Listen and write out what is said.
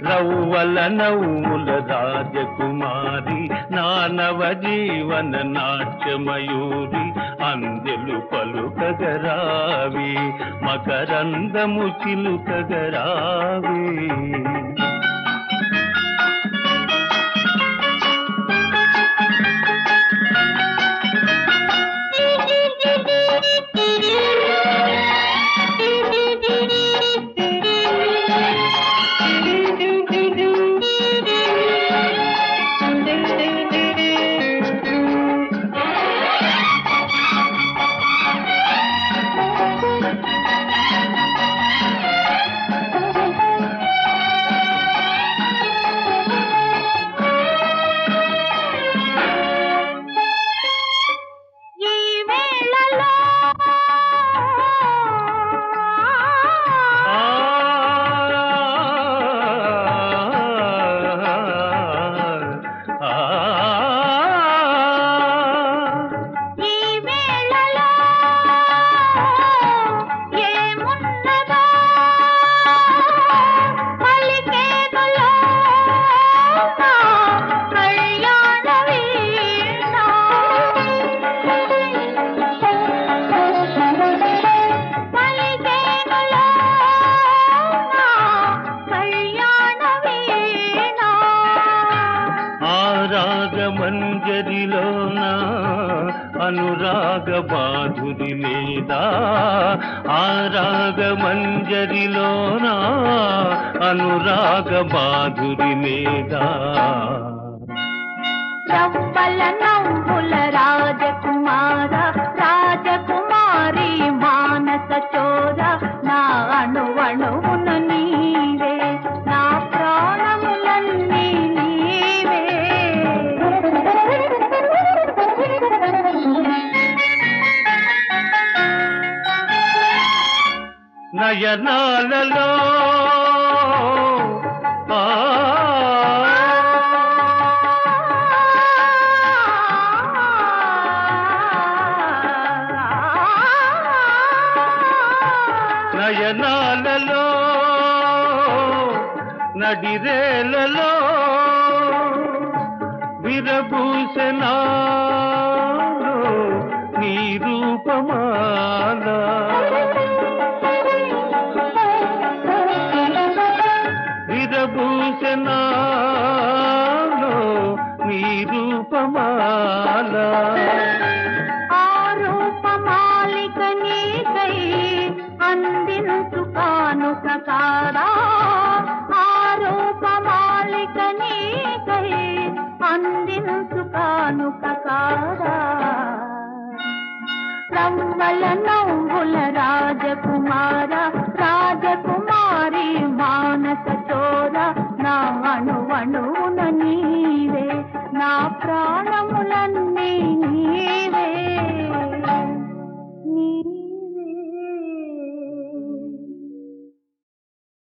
రవ్వల నవ్వుల రాజకుమారి నానవ జీవన నాట్యమయూరి అందెలు పలుకగరావి మకరందము చిలుకగరావి ఈ వేళలో ఆ ఈ వేళలో ఏమున్నదో పలికేనులో నా కళ్యాణ వీణ పలికేనులో నా కళ్యాణ వీణ ఆరాగ మంజరిలోన అనురాగ బాధురి లేదా ఆరాగ మంజరిలోన అనురాగ బాధురి లేదా రవ్వల నవ్వుల రాజకుమార రాజకుమారి మానస చోర నా అణువణువున నీవే నా ప్రాణములన్నీ నీవే నయనాలలో ఆ నయనాలలో నడిరేలలో విరభూషణాలో నీ రూపమాల విరభూషణాలో నీ రూపమాల ఆ రూపమాలిక నీకై అందించు కానుక కాదా ఆ రూపమాలిక నీకై అందించు కానుక కాదా రవ్వల నవ్వుల రాజకుమార